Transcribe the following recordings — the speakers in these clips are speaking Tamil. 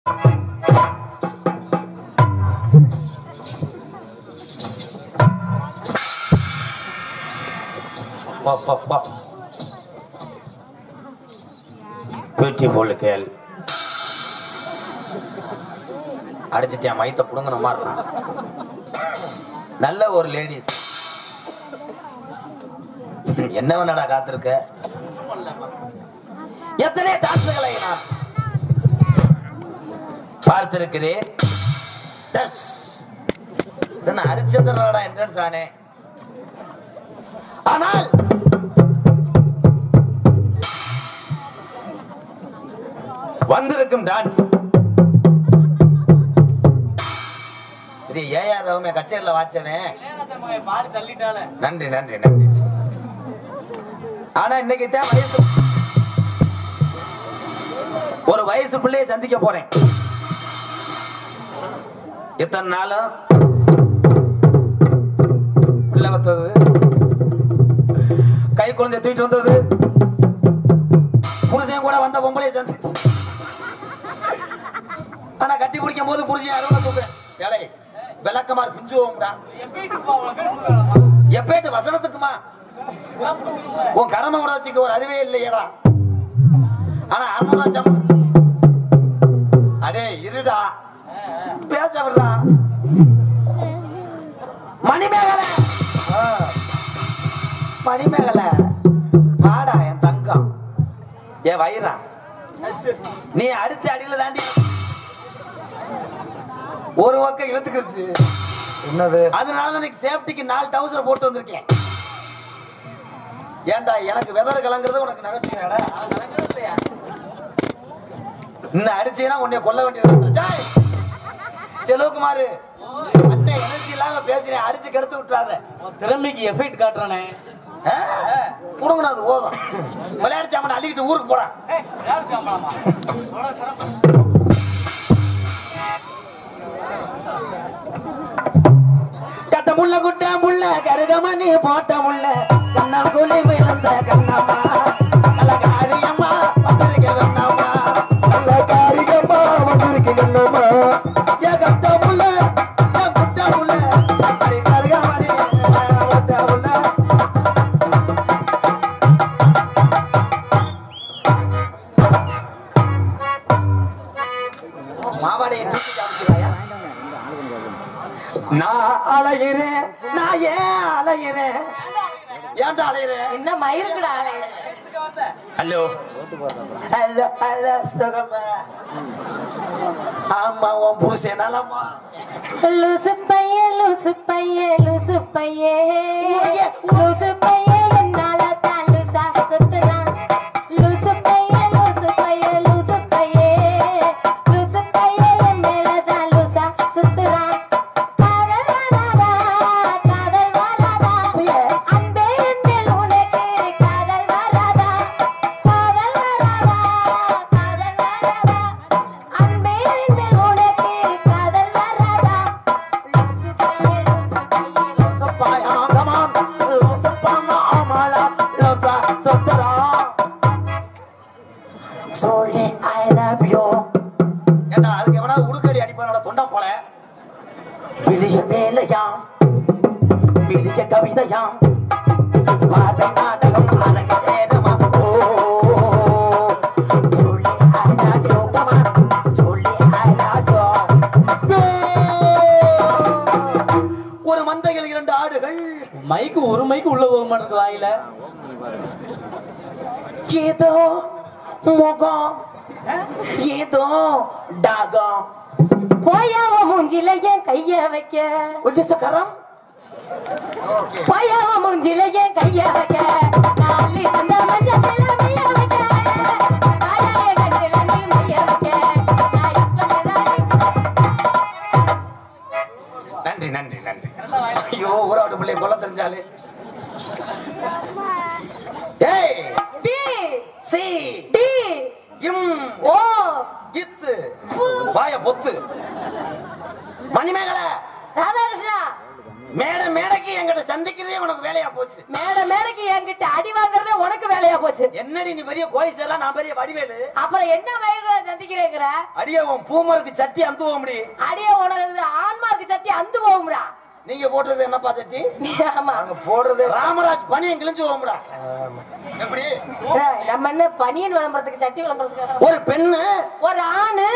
பா பா பா பியூட்டிஃபுல் கேள் அடிச்சிட்டியா மைத்த புடுங்கின மாதிரி இருக்கு. நல்ல ஒரு லேடிஸ் என்ன வேணடா காத்திருக்க எத்தனை டான்ஸுகளை நான் பார்த்திருக்கிறேன் டஸ். இது நான் ஹரிச்சந்திரனோட என்ட்ரன்ஸ் ஆனே ஆனால் வந்திருக்கும் டான்ஸ் இது ஏஆர் ரவுமே கச்சேரியில் வாச்சவன் நன்றி நன்றி நன்றி ஆனா இன்னைக்கு தான் வயசு ஒரு வயசு பிள்ளைய சந்திக்க போறேன் இத்தனை நாளும் பிள்ளை வந்தது கை குழந்தை தூக்கிட்டு வந்தது புருஷன் கூட வந்த பொம்பளைய சந்திச்சு ஆனா கட்டி பிடிக்கும் போது புருஷன் அருவனை தூக்குறேன் ஏழை விளக்கமாறு பிஞ்சுவோம்டா எப்பேட்டு வசனத்துக்குமா உன் கடமை கூட வச்சுக்க ஒரு அறிவே இல்லையடா ஆனா அருணாச்சம் அடே இருடா பேச விடுறா மணிமேகலை ஆ. மணிமேகலை வாடா என் தங்கம் ஏ வயிறா நீ அடிச்ச அடியில தாண்டி ஒரு பக்கம் இழுத்துக்கிருச்சு என்னது அதனால தான் எனக்கு சேஃப்டிக்கு நாலு டவுசர் போட்டு வந்திருக்கேன் ஏன்டா எனக்கு வெதர் கலங்குறது உனக்கு நகைச்சுவையாடா இன்னும் அடிச்சீங்கன்னா உன்னை கொல்ல வேண்டியது ஜாய் செலவுக்குமாரு அண்ணன் எனர்ஜி இல்லாம பேசுறேன் அடிச்சு கெடுத்து விட்டுறாத திறமைக்கு எஃபெக்ட் காட்டுறானே புடுங்கணும் அது ஓதும் விளையாட்டு சாமான அள்ளிக்கிட்டு ஊருக்கு போடா கட்ட முள்ள குட்ட முள்ள கருகமணி போட்ட முள்ள கண்ணம் குழி விழுந்த கண்ணம்மா நல்ல காரியம்மா வந்திருக்க வேண்டாமா நல்ல காரிகமா வந்திருக்கு கண்ணம்மா ஏ கட்ட முள்ள ஏ குட்ட முள்ள அடி கருகமணி போட்ட முள்ள மாவாடையை தூக்கி காமிக்கிறாயா நான் அலைகிறேன் நான் ஏன் அலைகிறேன் ஏன்டா அலைகிறேன் என்ன மயிருக்குடா ஹலோ ஹலோ ஹலோ சுகமா ஆமா உன் புருஷன் நலமா லூசு பைய லூசு பைய லூசு பைய லூசு பைய என்னால தான் லூசா சுத்துறான் லூசு பைய லூசு பைய லூசு பைய லூசு பைய என் மேல தான் லூசா சுத்துறான் காதல் வராதா காதல் வராதா அன்பே என்னில் உனக்கு காதல் வராதா காதல் வராதா காதல் வராதா அன்பே என்னில் உனக்கு காதல் வராதா லூசு பைய லூசு பைய லோசப்பாயா கமான் லோசப்பாமா ஆமாலா லோசா சொத்தரா சொல்லி ஐ லவ் யூ ஏண்டா அதுக்கு எவனா உடுக்கடி அடிப்பானோட தொண்டா போல விழிய மேலையாம் விழிய கவிதையாம் பார்வை நாடகம் அழகு நேரமா ஓ சொல்லி ஐ லவ் யூ கமான் சொல்லி ஐ லவ் யூ ஒரு மந்தையில் இரண்டு ஆடுகள் மைக்கு ஒரு மைக்கு உள்ள போக மாட்டேங்குது வாயில ஏதோ முகம் ஏதோ டாகம் போயாவ மூஞ்சில ஏன் கைய வைக்க உஜசகரம் போயாவ மூஞ்சில ஏன் கைய வைக்க நாளி வந்த மஞ்சத்துல மைய வைக்க வாயாய கண்ணில நீ மைய வைக்க நான் யூஸ் பண்ணதானே நன்றி நன்றி நன்றி ஐயோ ஊராட்டு பிள்ளை கொல்ல தெரிஞ்சாலே ஏய் பி சி டி இம் ஓ இத்து வாய பொத்து மணிமேகலை ராதாகிருஷ்ணா மேடை மேடைக்கு எங்கிட்ட சந்திக்கிறதே உனக்கு வேலையா போச்சு மேட மேடைக்கு என்கிட்ட அடி வாங்குறதே உனக்கு வேலையா போச்சு போச்சு என்னடி நீ பெரிய கோயிஸ் எல்லாம் நான் பெரிய வடிவேலு அப்புறம் என்ன வயிறு சந்திக்கிறேங்கிற அடியே உன் பூமருக்கு சட்டி அந்து போக முடியும் அடியே உனக்கு ஆன்மார்க்கு சட்டி அந்து போகும்டா நீங்க போட்டது என்னப்பா சட்டி ஆமா நாங்க போடுறதே ராமராஜ் பனியும் கிழிஞ்சு போகும்டா எப்படி ஏய், நம்ம என்ன பனியன் விளம்பரத்துக்கு சட்டி விளம்பரத்துக்கு ஒரு பெண்ணு ஒரு ஆணு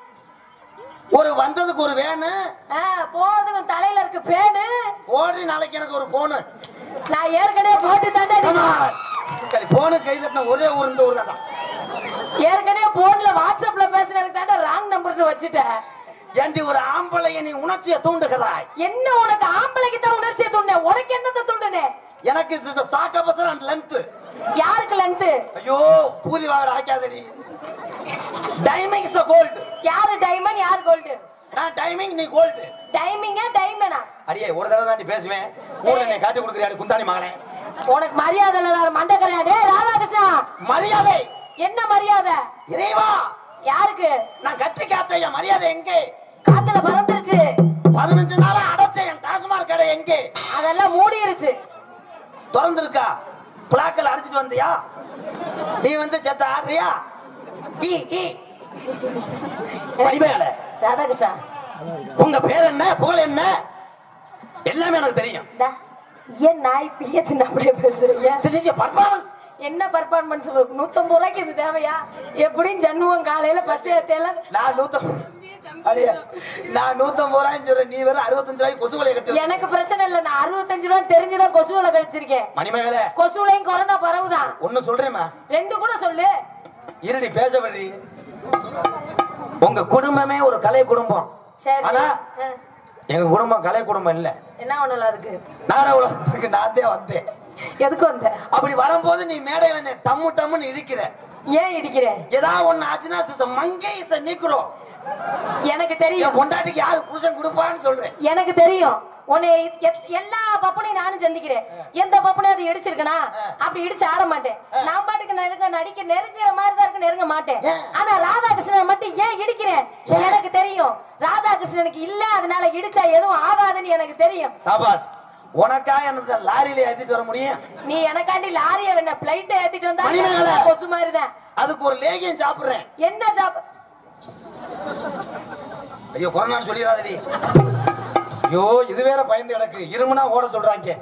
ஒரு வந்ததுக்கு ஒரு வேனு ஆ, போனதுக்கு தலையில இருக்கு பேனு ஓடி நாளைக்கு எனக்கு ஒரு போனு நான் ஏற்கனவே போட்டு தானே சரி போனு கை தட்டின ஒரே ஊர் இந்த ஊர் தான் ஏற்கனவே போன்ல வாட்ஸ்அப்ல பேசுனதுக்கு தானே ராங் நம்பர்னு வச்சுட்டேன் ஏண்டி ஒரு ஆம்பளைய நீ உணர்ச்சியை தூண்டுகிறாய் என்ன உனக்கு ஆம்பளைக்கு தான் உணர்ச்சியை தூண்டேன் உனக்கு என்னத்தை தூண்டுனே எனக்கு சாக்க பசர் அண்ட் லென்த் யாருக்கு லென்த் ஐயோ பூதி வாட ஆக்காதடி டைமிங்ஸ் கோல்டு யாரு டைமண்ட் யார் கோல்டு நான் டைமிங் நீ கோல்டு டைமிங்கா டைமனா அடியே ஒரு தடவை தான் நீ பேசுவேன் ஊர்ல நீ காட்டி கொடுக்குறியா குந்தாணி மகனே உனக்கு மரியாதை இல்ல மண்ட கல்யாணே ராதாகிருஷ்ணா மரியாதை என்ன மரியாதை இறைவா யாருக்கு நான் கட்டி காத்த என் மரியாதை எங்கே காத்துல பறந்துருச்சு பதினஞ்சு நாளா அடைச்ச என் டாஸ்மாக் கடை எங்கே அதெல்லாம் மூடிருச்சு திறந்திருக்கா பிளாக்கல் அடிச்சிட்டு வந்தியா நீ வந்து செத்த ஆடுறியா ஈ ஈ வடிவேல ராதாகிருஷ்ணா உங்க பேர் என்ன புகழ் என்ன எல்லாமே எனக்கு தெரியும் இந்தா, ஏன் நாய் பிரியத்து அப்படியே பேசுறீங்க திஸ் இஸ் பர்ஃபார்மன்ஸ் என்ன பர்ஃபார்மன்ஸ் நூத்தம்பது ரூபாய்க்கு இது தேவையா எப்படியும் ஜன்னுவம் காலையில பஸ் ஏத்தையில நான் நூத்தம் அடியே நான் நூத்தம்பது ரூபாய்ன்னு சொல்றேன் நீ வேற அறுபத்தஞ்சு ரூபாய்க்கு கொசு வலையை கட்டு எனக்கு பிரச்சனை இல்ல நான் அறுபத்தஞ்சு ரூபா தெரிஞ்சுதான் கொசுவில கழிச்சிருக்கேன் மணிமேகலை கொசுவிலையும் கொரோனா பரவுதான் ஒண்ணு சொல்றேம்மா ரெண்டு கூட சொல்லு இருடி பேச வர்றி உங்க குடும்பமே ஒரு கலை குடும்பம் சரி ஆனா ஆ, எங்க குடும்பம் கலை குடும்பம் இல்ல என்ன பண்ணலாம் அதுக்கு நாடக உலகத்துக்கு நான் தான் வந்தேன் எதுக்கு வந்த அப்படி வரும்போது நீ மேடையில என்னை டம்மு டம்முன்னு இருக்கிற ஏன் இடிக்கிறேன் ஏதாவது ஒண்ணு ஆச்சுன்னா சிச மங்கை இச நீக்குறோம் எனக்கு என் தெரியும் பொண்டாட்டிக்கு யாரு புருஷன் கொடுப்பான்னு சொல்றேன் எனக்கு தெரியும் உன்னை எத்- எல்லா பப்பனையும் நானும் சந்திக்கிறேன் எந்த பப்பனையும் அது இடிச்சிருக்கனா அப்படி இடிச்சு ஆட மாட்டேன் நான் பாட்டுக்கு நெருங்க நடிக்க நெருங்குற மாதிரி தான் இருக்கு நெருங்க மாட்டேன் ஏன்? ஆனா ராதாகிருஷ்ணன் மட்டும் ஏன் இடிக்கிறேன் எனக்கு தெரியும் ராதாகிருஷ்ணனுக்கு இல்ல அதனால இடிச்சா எதுவும் ஆகாதுன்னு எனக்கு தெரியும் சபாஸ் உனக்கா எனக்கு லாரியில ஏத்திட்டு வர முடியும் நீ எனக்காண்டி லாரிய வேணா பிளைட் ஏத்திட்டு வந்தா மணிமேகலை. கொசு மாதிரி தான் அதுக்கு ஒரு லேகியம் சாப்பிடுறேன் என்ன சாப் ஐயோ கொரோனான்னு சொல்லிடாதடி ஐயோ இது வேற பயந்து எனக்கு இருமுனா ஓட சொல்றாங்க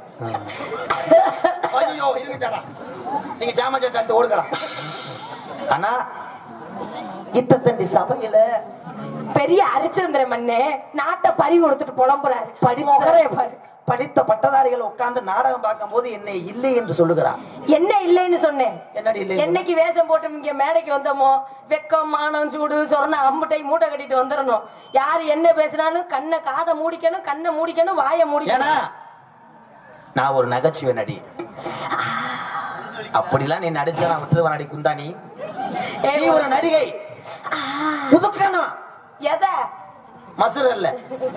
ஐயோ இருந்துட்டாடா நீங்க சாமச்சா தந்து ஓடுங்கடா ஆனா இத்தத்தண்டி சபையில பெரிய அரிச்சந்திர மண்ணு நாட்டை பறி கொடுத்துட்டு புலம்புறாரு படித்த முகரைய பாரு படித்த பட்டதாரிகள் உட்கார்ந்து நாடகம் பார்க்கும்போது என்னை இல்லை என்று சொல்லுகிறார் என்ன இல்லைன்னு சொன்னேன் என்னடி இல்லை என்னைக்கு வேஷம் போட்டு இங்க மேடைக்கு வந்தோமோ வெக்கம் மானம் சூடு சொரண அம்புட்டை மூட்டை கட்டிட்டு வந்துடணும் யார் என்ன பேசினாலும் கண்ணை காதை மூடிக்கணும் கண்ணை மூடிக்கணும் வாயை மூடிக்கணும் ஏன்னா நான் ஒரு நகைச்சுவை நடி அப்படிலாம் நீ நடிச்சா நான் விட்டுருவ நடி குந்தாணி ஏய், நீ ஒரு நடிகை புதுக்கணும் எதை மசுர் இல்ல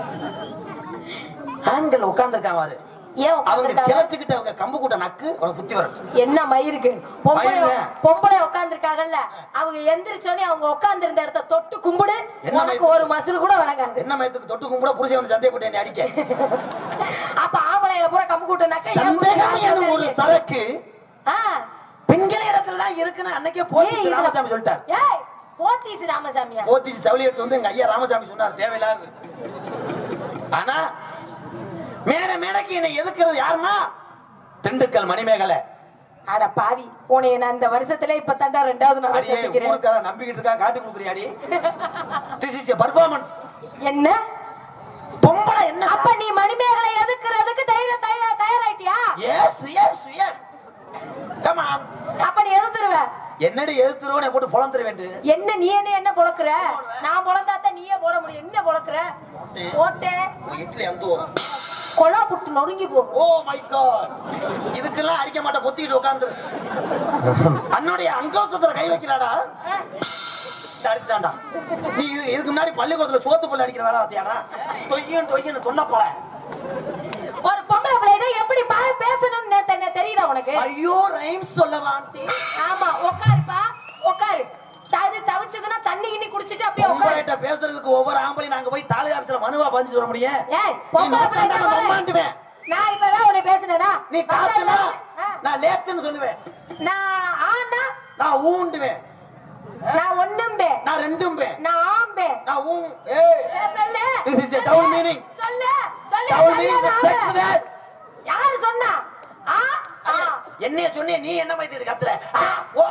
ஆண்கள் உட்கார்ந்துருக்கான் பாரு ஏன் அவங்க உட்கார்ந்திருக்காங்க? கிளச்சுக்கிட்டு அவங்க கம்பு கூட்ட நக்கு உனக்கு புத்தி வரட்டும் என்ன மயிருக்கு பொம்பளை மயிரு. பொம்பளை உட்கார்ந்துருக்காங்கல்ல அவங்க எந்திரிச்சோனே அவங்க உட்கார்ந்திருந்த இடத்த தொட்டு கும்பிடு என்ன உனக்கு மயிரு? ஒரு மசுறு கூட வழங்காது என்ன மயத்துக்கு தொட்டு கும்பிட புருஷன் வந்து சந்தேகப்பட்டு என்னை அடிக்க அப்ப ஆம்பளையில பூரா கம்பு கூட்டுனாக்க ஏன் சந்தேகம் எனும் ஒரு சரக்கு ஆ பெண்கள் இடத்துல தான் இருக்குன்னு அன்னைக்கே ஏய், போத்தி இதுல- ராமசாமி சொல்லிட்டார் ஏய் போத்தீஸ் ராமசாமியா போத்தி சவுளி எடுத்து வந்து எங்க ஐயா ராமசாமி சொன்னார் தேவையில்லாது ஆனா மேடை மேடைக்கு என்னை எதுக்குறது யாருன்னா திண்டுக்கல் மணிமேகலை அட பாவி உனைய நான் இந்த வருஷத்துல இப்ப தாண்டா ரெண்டாவது நாள் அடியே சந்திக்கிறேன் ஊருக்கார நம்பிக்கிட்டு இருக்கா காட்டி கொடுக்குறியாடி திஸ் இஸ் பர்ஃபார்மன்ஸ் என்ன பொம்பளை என்ன அப்ப நீ மணிமேகலை எதுக்குறதுக்கு தைரிய தயார் தயாராயிட்டியா yes yes yes come on அப்ப நீ எதிர்த்துருவ என்னடி எதிர்த்துருவோம் போட்டு பொழந்துரு வேண்டும் என்ன நீ என்ன என்ன பொழக்குற நான் பொழந்தாத்தான் நீயே போட முடியும் என்ன பொழக்குற போட்டேன் இட்லி அமுத்து வரும் கொலா புட்டு நொறுங்கி போகும் ஓ மை காட் இதுக்கெல்லாம் அடிக்க மாட்டேன் பொத்திட்டு உட்காந்துரு அன்னுடைய அங்கோசத்துல கை வைக்கிறாடா இந்த அடிச்சுட்டான்டா நீ இது- இதுக்கு முன்னாடி பள்ளிக்கூடத்துல சோத்து புள்ள அடிக்கிற வேலை பார்த்தியாடா தொய்யன் தொய்யன்னு தொன்னப்போல ஒரு பொம்பளை பிள்ளைங்க எப்படி பா பேசணும்னு நேத்து என்ன தெரியுதா உனக்கு ஐயோ ரைம்ஸ் சொல்ல வாண்டி ஆமா உட்காருப்பா உட்காரு அது தவிச்சதுன்னா தண்ணி கிண்ணி குடிச்சிட்டு அப்படியே உட்காரு பொம்பளைட்ட பேசுறதுக்கு ஒவ்வொரு ஆம்பளையும் நாங்க போய் தாலுகா ஆபீஸ்ல மனுவா பதிச்சு சொல்ல முடியும் ஏய் நீ பொம்பளை நோட்டாண்டா பிள்ளைங்க நான் மம்மாண்டுவேன். நான் இப்பதான் உன்னை பேசுனேனா நீ காத்துனா ஆ. நான் லேத்துன்னு சொல்லுவேன் நான் ஆனா நான் ஊண்டுவேன் நான் ஒண்ணும்பே நான் ரெண்டும் பேன் நான் ஆம்பே நான் ஊ ஏய் ஏ, சொல்லு This is a double meaning. சொல்லு சொல்லு double சரியா meaning is a sex நான் word. யாரு சொன்னா ஆ ஆ என்னைய சொன்னிய நீ என்ன மாதிரி கத்துற ஆ, ஓ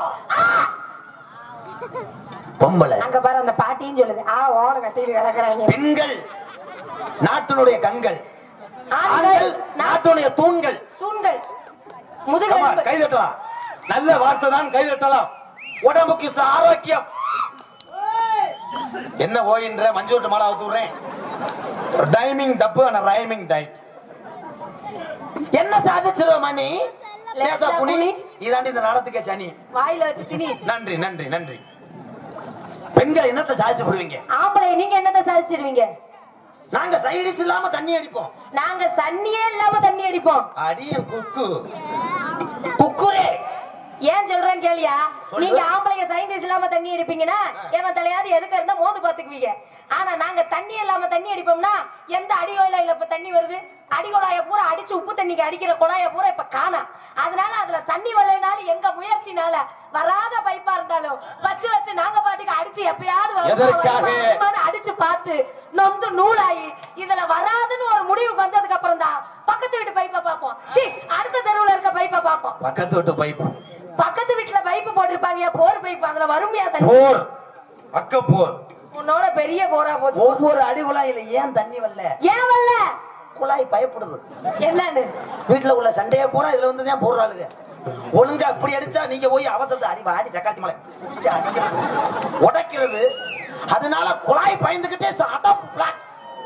பொம்பளை அங்க பாரு அந்த பாட்டியும் சொல்லுது ஆ ஓட கட்டிட்டு கிடக்குறாங்க பெண்கள் நாட்டினுடைய கண்கள் ஆண்கள் ஆண்கள் நாட்டினுடைய தூண்கள் தூண்கள் Come on, முதுகெலும்பு கை தட்டலாம் நல்ல வார்த்தை தான் கை தட்டலாம் உடம்புக்கு ச- ஆரோக்கியம் என்ன ஓயின்ற மஞ்சு விட்டு மாலை அவுத்து விடுறேன் டைமிங் தப்பு ஆனா ரைமிங் டைட் என்ன சாதிச்சிருவ மணி லேசா புனி புனி. இதாண்டி இந்த நாடத்துக்கே சனி வாயில வச்சு திணி நன்றி நன்றி நன்றி பெண்கள் என்னத்தை சாதிச்சு போடுவீங்க ஆம்பளை நீங்க என்னத்த சாதிச்சிருவீங்க நாங்க சைடிஸ் இல்லாம தண்ணி அடிப்போம் நாங்க சன்னியே இல்லாம தண்ணி அடிப்போம் அடியன் குக்கு குக்குரே ஏன் சொல்றேன் கேளியா சொல்லு. நீங்க ஆம்பளைங்க சயின்டிஸ்ட் இல்லாம தண்ணி அடிப்பீங்கன்னா எவன் தலையாவது எதுக்கு இருந்தா மோது பாத்துக்குவீங்க ஆனா நாங்க தண்ணி இல்லாம தண்ணி அடிப்போம்னா எந்த அடிகொழாயில இப்ப தண்ணி வருது அடிகொழாய பூரா அடிச்சு உப்பு தண்ணிக்கு அடிக்கிற குழாய பூரா இப்ப காணாம் அதனால அதுல தண்ணி வரலைனாலும் எங்க முயற்சினால வராத பைப்பா இருந்தாலும் வச்சு வச்சு நாங்க பாட்டுக்கு அடிச்சு எப்பயாவது வருமா, எதற்காக? வருமா, வருமான்னு அடிச்சு பார்த்து நொந்து நூலாயி இதுல வராதுன்னு ஒரு முடிவுக்கு வந்ததுக்கு அப்புறம் தான் பக்கத்து வீட்டு பைப்பை பார்ப்போம் சி அடுத்த தெருவுல இருக்க பைப்பை பார்ப்போம் பக்கத்து விட்டு பைப் பக்கத்து வீட்டுல பைப்பு போட்டிருப்பாங்க போர் பைப் அதுல வருமையா தண்ணி போர் அக்க போர் உன்னோட பெரிய போரா போச்சு ஒவ்வொரு அடி குழாயில ஏன் தண்ணி வரல ஏன் வரல குழாய் பயப்படுது என்னன்னு வீட்டுல உள்ள சண்டையை பூரா இதுல வந்து தான் போடுறாளுங்க ஒழுங்கா இப்படி அடிச்சா நீங்க போய் அவசரத்தை அடி வாடி சக்காத்தி மலை இங்க அடிக்கிறது, உடைக்கிறது அதனால குழாய் பயந்துகிட்டே அடம் பிளாக்ஸ்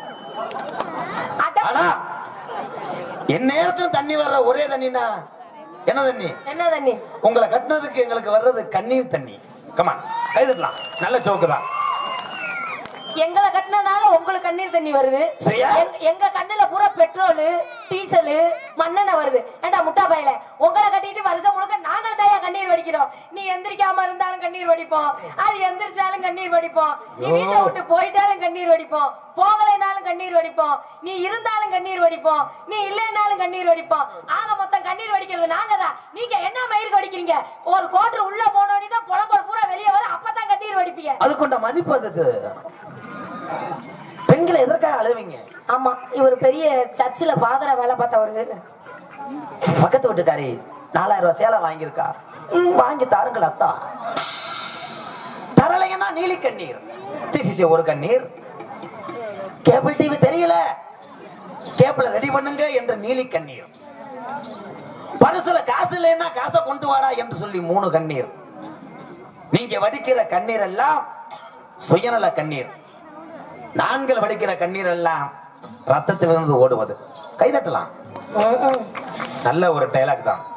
அட ஆனா என் நேரத்துல தண்ணி வர்ற ஒரே தண்ணினா என்ன தண்ணி என்ன தண்ணி உங்களை கட்டினதுக்கு எங்களுக்கு வர்றது கண்ணீர் தண்ணி கமான் கைதட்டலாம் நல்ல ஜோக்கு தான் எங்களை கட்டினனால உங்களுக்கு கண்ணீர் தண்ணி வருது சரியா? எங்க- எங்க கண்ணுல பூரா பெட்ரோலு டீசலு மண்ணெண்ணெய் வருது ஏண்டா முட்டா பயல உங்களை கட்டிட்டு வருஷம் முழுக்க நாங்கள் தான் கண்ணீர் வடிக்கிறோம் நீ எந்திரிக்காம இருந்தாலும் கண்ணீர் வடிப்போம் அது எந்திரிச்சாலும் கண்ணீர் வடிப்போம் நீ ஐயோ. வீட்டை விட்டு போயிட்டாலும் கண்ணீர் வடிப்போம் போகலைனாலும் கண்ணீர் வடிப்போம் நீ இருந்தாலும் கண்ணீர் வடிப்போம் நீ இல்லைனாலும் கண்ணீர் வடிப்போம் ஆக மொத்தம் கண்ணீர் வடிக்கிறது நாங்க தான் நீங்க என்ன மயிருக்கு வடிக்கிறீங்க ஒரு கோட்டர் உள்ள போனோடனே தான் புலம்பல் பூரா வெளியே வரும் அப்பதான் கண்ணீர் வடிப்பீங்க அது கொண்ட மதிப்பு அது பெண்களை எதற்காக அழுவீங்க ஆமா இவர் பெரிய சர்ச்சில் ஃபாதரா வேலை பார்த்தவரு பக்கத்து வீட்டுக்காரி நாலாயிரம் ரூபாய் சேலை வாங்கியிருக்கா வாங்கி தாருங்கள் அத்தா தரலைங்கன்னா நீலி கண்ணீர் திசிசி ஒரு கண்ணீர் கேபிள் டிவி தெரியல கேபிள் ரெடி பண்ணுங்க என்ற நீலி கண்ணீர் பரிசுல காசு இல்லைன்னா காசை கொண்டு வாடா என்று சொல்லி மூணு கண்ணீர் நீங்க வடிக்கிற கண்ணீர் எல்லாம் சுயநல கண்ணீர் நாங்கள் வடிக்கிற கண்ணீர் எல்லாம் ரத்தத்திலிருந்து ஓடுவது கைதட்டலாம் நல்ல ஒரு டைலாக் தான்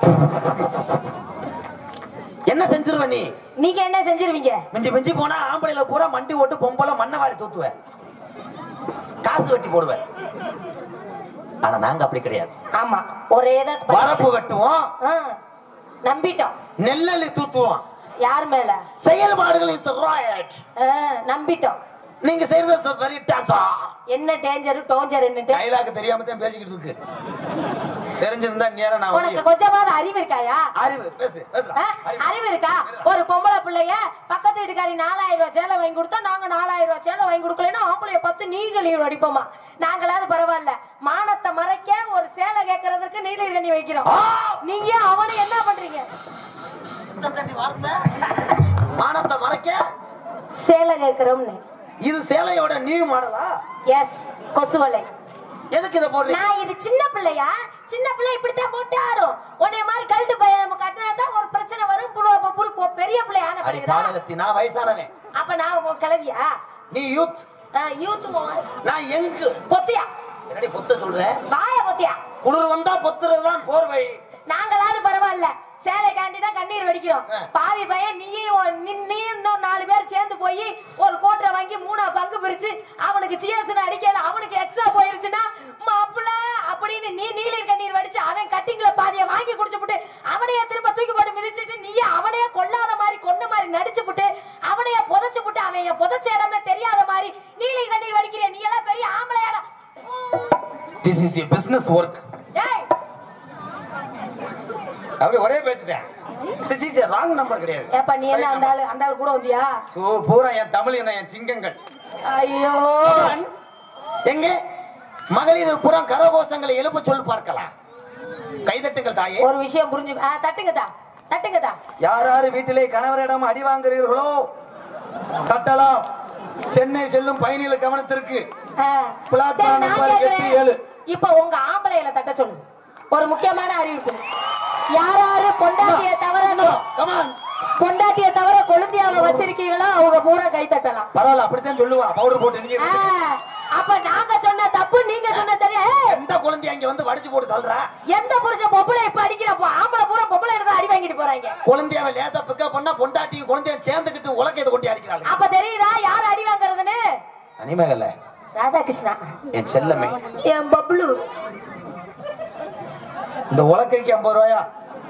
என்ன செஞ்சிருவ நீ நீங்க என்ன செஞ்சிருவீங்க மிஞ்சி மிஞ்சி போனா ஆம்பளைல பூரா மண்டி ஓட்டு பொம்பளை மண்ணை வாரி தூத்துவேன் காசு வெட்டி போடுவேன் ஆனா நாங்க அப்படி கிடையாது ஆமா ஒரே தான் ப- வரப்பு வெட்டுவோம் ஆ, நம்பிட்டோம் நெல்லள்ளி தூத்துவோம் யார் மேல செயல்பாடுகள் இஸ் ரைட் ஆ, நம்பிட்டோம் நீங்க செய்யறது வெரி டான்ஸா என்ன டேஞ்சர் டோஞ்சர் என்னட்டு டைலாக் தெரியாம தான் பேசிக்கிட்டு இருக்கு தெரிஞ்சிருந்தா நேரம் நான் உனக்கு வந்து- கொஞ்சமாவது அறிவு இருக்காயா அறிவு பேசு பேசுறா ஆ? அறிவு இருக்கா ஒரு பொம்பளை பிள்ளைய பக்கத்து வீட்டுக்காரி நாலாயிரம் ரூபாய் சேலை வாங்கி கொடுத்தா நாங்க நாலாயிரம் ரூபாய் சேலை வாங்கி கொடுக்கலன்னா ஆம்பளைய பார்த்து நீங்களும் அடிப்போமா நாங்களாவது பரவாயில்ல மானத்தை மறைக்க ஒரு சேலை கேட்கறதுக்கு நீலகிரி கண்ணி வைக்கிறோம் ஆ! நீங்க அவனை என்ன பண்றீங்க இந்த தட்டி வார்த்தை மானத்தை மறைக்க சேலை கேட்கிறோம்னு இது சேலையோட நியூ மாடலா எஸ் கொசுவலை எதுக்கு இதை போடுறீங்க நான் இது சின்ன பிள்ளையா சின்ன பிள்ளை இப்படித்தான் போட்டு ஆடும் உன்னை மாதிரி கழுத்து பையன் கட்டினா தான் ஒரு பிரச்சனை வரும் புரு- புரு- புரு- பெரிய பிள்ளை ஆன அடி பிறகுதான் பாலகத்தி நான் வயசானவன் அப்ப நான் உன் கிளவியா நீ யூத் யூத் நான் எங்கு பொத்தியா என்னடி பொத்த சொல்ற வாய பொத்தியா குளிர் வந்தா பொத்துறதுதான் போர்வை நாங்களாவது பரவாயில்ல சேலை காண்டி தான் கண்ணீர் வடிக்கிறோம் ஆ. பாவி பையன் நீயும் ஒரு- நீ நீ இன்னும் நாலு பேர் சேர்ந்து போய் ஒரு கோட்டரை வாங்கி மூணா பங்கு பிரிச்சு அவனுக்கு சிஎஸ்னு அடிக்கல அவனுக்கு எக்ஸ்ட்ரா போயிருச்சுன்னா மாப்பிள்ள அப்படின்னு நீ நீலர் கண்ணீர் வடிச்சு அவன் கட்டிங்ல பாதிய வாங்கி குடிச்சு விட்டு அவனையே திரும்ப தூக்கி போட்டு மிதிச்சிட்டு நீயே அவனையே கொல்லாத மாதிரி கொன்ன மாதிரி நடிச்சு விட்டு அவனையே புதைச்சு விட்டு அவன் என் புதைச்ச இடமே தெரியாத மாதிரி நீலர் கண்ணீர் வடிக்கிற நீ எல்லாம் பெரிய ஆம்பளையாடா this is a business work ஏய் அப்படி ஒரே பேச்சுட்டேன் திஸ் இஸ் ராங் நம்பர் கிடையாது ஏப்பா நீ என்ன அந்த ஆளு அந்த ஆளு கூட வந்தியா சோ பூரா என் தமிழ் என்ன என் சிங்கங்கள் ஐயோ கமான். எங்கே மகளிர் புறம் கரகோஷங்களை எழுப்ப சொல்லி பார்க்கலாம் கைதட்டுங்கள் தாயே ஒரு விஷயம் புரிஞ்சு ஆ, தட்டுங்கதா தட்டுங்கதா யார் யார் வீட்டிலே கணவரிடம் அடி வாங்குறீர்களோ தட்டலாம் சென்னை செல்லும் பயணிகள் கவனத்திற்கு ஆ. பிளாட்பார்ம் சரி, நான் நம்பர் எட்டு, கேக்குறேன். ஏழு. இப்ப உங்க ஆம்பளையில தட்ட சொல்லு ஒரு முக்கியமான அறிவிப்பு யார் யாரு பொண்டாட்டிய தவிர கமான் பொண்டாட்டிய தவிர கொழுந்தியாவை வச்சிருக்கீங்களோ அவங்க பூரா கை தட்டலாம் பரவாயில்ல அப்படித்தான் சொல்லுவா பவுடர் போட்டு நீங்க ஆ, அப்ப நாங்க சொன்ன தப்பு நீங்க சொன்ன சரியா ஏய், எந்த குழந்தைய இங்க வந்து வடிச்சு போட்டு தள்ளுறா எந்த புருஷன் பொம்பளை இப்ப அடிக்கிறப்போ ஆம்பளை பூரா பொம்பளை இருந்தா அடி வாங்கிட்டு போறாங்க குழந்தையாவை லேசா பிக்கப் பண்ணா பொண்டாட்டி குழந்தைய சேர்ந்துக்கிட்டு உலக்கையத்தை கொண்டு அடிக்கிறாள் அப்ப தெரியுதா யார் அடி வாங்குறதுன்னு அனிமகல்ல ராதாகிருஷ்ணா என் செல்லமே என் பப்ளு இந்த உலக்கைக்கு ஐம்பது ரூபாயா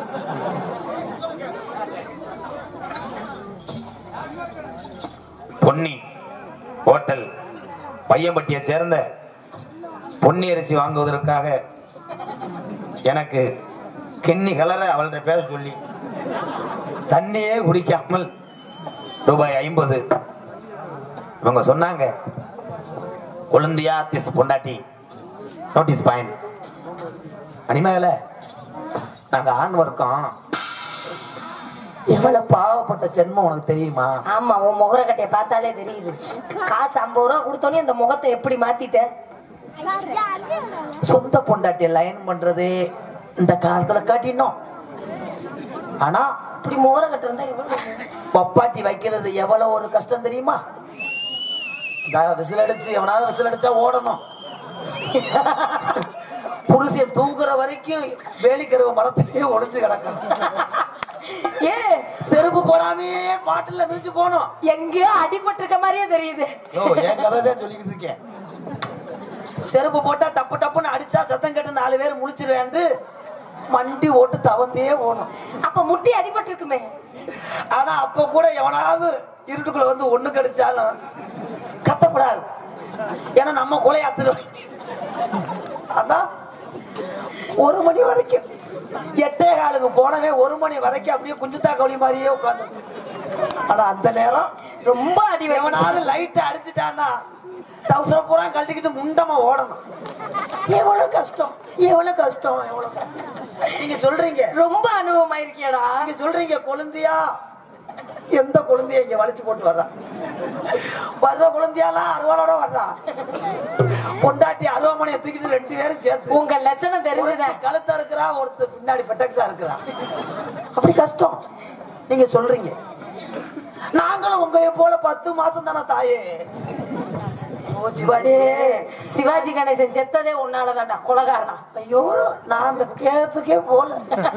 பொன்னி ஹோட்டல் பையன்பட்டியை சேர்ந்த பொன்னி அரிசி வாங்குவதற்காக எனக்கு கிண்ணி கலர அவள்கிட்ட பேச சொல்லி தண்ணியே குடிக்காமல் ரூபாய் ஐம்பது இவங்க சொன்னாங்க கொழுந்தியா திஸ் பொண்டாட்டி நோட்டீஸ் பாயிண்ட் அனிமேல நாங்க ஆண் வர்க்கம் எவ்வளவு பாவப்பட்ட ஜென்மம் உனக்கு தெரியுமா ஆமா உன் முகர கட்டைய பார்த்தாலே தெரியுது காசு ஐம்பது ரூபா கொடுத்தோன்னே இந்த முகத்தை எப்படி மாத்திட்ட சொந்த பொண்டாட்டிய லைன் பண்றதே இந்த காலத்துல காட்டினோம் ஆனா இப்படி முகர கட்ட இருந்தா எவ்வளவு பப்பாட்டி வைக்கிறது எவ்வளவு ஒரு கஷ்டம் தெரியுமா இந்த விசில் அடிச்சு எவனாவது விசில் அடிச்சா ஓடணும் புருஷன் தூங்குற வரைக்கும் வேலிக்கருவ மரத்திலேயே ஒளிஞ்சு கிடக்கணும் ஏ செருப்பு போடாமே பாட்டில மிதிச்சு போகணும் எங்கேயோ அடிபட்டு இருக்க மாதிரியே தெரியுது ஓ என் கதை தான் சொல்லிக்கிட்டு இருக்கேன் செருப்பு போட்டா டப்பு டப்புன்னு அடிச்சா சத்தம் கேட்டு நாலு பேர் முழிச்சிருவேன்ட்டு மண்டி ஓட்டு தவந்தே போகணும் அப்ப முட்டி அடிபட்டு இருக்குமே ஆனா அப்ப கூட எவனாவது இருட்டுக்குள்ள வந்து ஒண்ணு கிடைச்சாலும் கத்தப்படாது ஏன்னா நம்ம கொலை அத்துருவாங்க ஆனா ஒரு மணி வரைக்கும் எட்டே காலுக்கு போனவே ஒரு மணி வரைக்கும் அப்படியே குஞ்சுத்தா கவுளி மாதிரியே உட்காந்து ஆனா அந்த நேரம் ரொம்ப அடி வாங்கி- எவனாவது லைட் அடிச்சுட்டான்னா டவுசர பூரா கழட்டிக்கிட்டு முண்டமா ஓடணும் எவ்வளவு கஷ்டம் எவ்வளவு கஷ்டம் எவ்வளவு கஷ்டம் நீங்க சொல்றீங்க ரொம்ப அனுபவம் ஆயிருக்கியடா நீங்க சொல்றீங்க குழந்தையா எந்த குழந்தைய இங்க வளைச்சு போட்டு வர்றா வர்ற குழந்தையாலாம் அருவாளோட வர்றா பொண்டாட்டி அருவாமனையை தூக்கிட்டு ரெண்டு பேரும் சேர்த்து உங்க லட்சணம் தெரிஞ்சுதான் ஒருத்தர் கழுத்தா இருக்கிறா ஒருத்தர் பின்னாடி பெட்டக்ஸா இருக்கிறா அப்படி கஷ்டம் நீங்க சொல்றீங்க நாங்களும் உங்க போல பத்து மாசம் தானே தாயே ஓ சிவாஜி ஏய், சிவாஜி கணேசன் செத்ததே உன்னாலதான்டா கொலகாரனா ஐயோ நான் அந்த கேத்துக்கே போல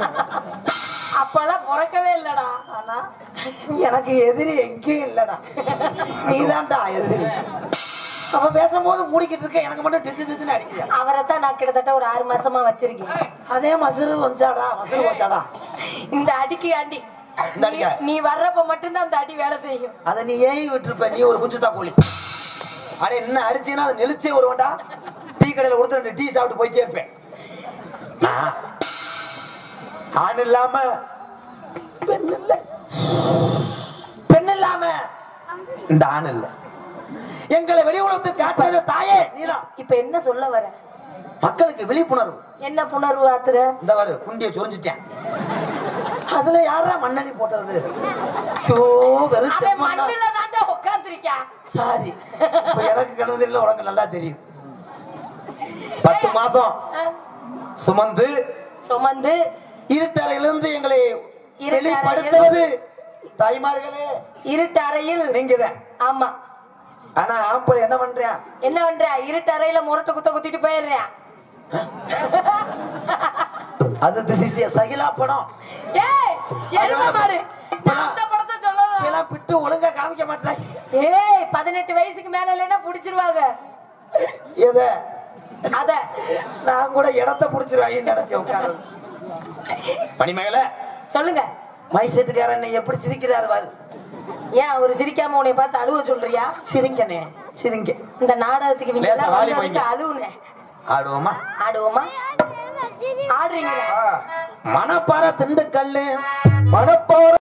அப்பெல்லாம் பிறக்கவே இல்லடா ஆனா எனக்கு எதிரி எங்கேயும் இல்லடா நீதான்டா எதிரி அப்ப பேசும்போது மூடிக்கிட்டு இருக்க எனக்கு மட்டும் டிச்சு டிச்சுன்னு அடிக்கிறியா அவரைத்தான் நான் கிட்டத்தட்ட ஒரு ஆறு மாசமா வச்சிருக்கேன் அதே மசுறு வந்தாடா மசுறு வந்தாடா இந்த அடிக்கு அடி இந்த அடிக்கா? நீ- நீ வர்றப்ப மட்டும்தான் அந்த அடி வேலை செய்யும் அதை நீ ஏன் விட்டுருப்ப நீ ஒரு குஞ்சுதா கோழி அட என்ன அடிச்சீன்னா அதை நெளிச்சே வருவான்டா டீ கடையில கொடுத்து ரெண்டு டீ சாப்பிட்டு போயிட்டே இருப்பேன் நான் ஆண் இல்லாம பெண் இல்ல பெண் இல்லாம இந்த ஆண் இல்ல எங்களை வெளி உலகத்துக்கு காட்டுறது தாயே நீதான் இப்ப என்ன சொல்ல வர மக்களுக்கு விழிப்புணர்வு என்ன புணர்வு ஆத்துற இந்த வாரு குண்டிய சொரிஞ்சிட்டேன் அதுல யாரா மண்ணெண்ணி போட்டது ஷோ வெறும் அவன் செம்மண்ணா மண்ணுல தாண்டா உட்காந்துருக்கான் சாரி இப்ப எனக்கு கிடந்தது இல்ல உனக்கு நல்லா தெரியுது பத்து மாசம் சுமந்து சுமந்து இருட்டறையிலிருந்து எங்களை இருட்டறையில் வெளிப்படுத்துவது தாய்மார்களே இருட்டு அறையில் நீங்க தான் ஆமா ஆனா ஆம்பளை என்ன பண்றேன் என்ன பண்ற இருட்டு அறையில முரட்டு குத்த குத்திட்டு போயிடுறேன் அது திசிசிய சகிலா படம் ஏய் எருமை மாடு நான் அந்த படத்தை சொல்லல இதெல்லாம் பிட்டு ஒழுங்கா காமிக்க மாட்டாங்க ஏய் பதினெட்டு வயசுக்கு மேல இல்லைன்னா புடிச்சிருவாங்க எத அத நான் கூட இடத்த புடிச்சிருவாங்கன்னு நினைச்சேன் உட்காரு பனிமேல சொல்லுங்க மை செட்டுக்காரன் எப்படி சிரிக்கிறாரு பாரு ஏன் அவரு சிரிக்காம உன்னை பார்த்து அழுவ சொல்றியா சிரிங்கனே சிரிங்க இந்த நாடகத்துக்கு இவங்க லேசா எல்லாம் வாலி வந்ததுக்கு போய்ங்க. அழுவுனேன் ஆடுவோமா ஆடுவோமா ஆடுறீங்களா மணப்பாறை திண்டுக்கல்லு மனப்பாறை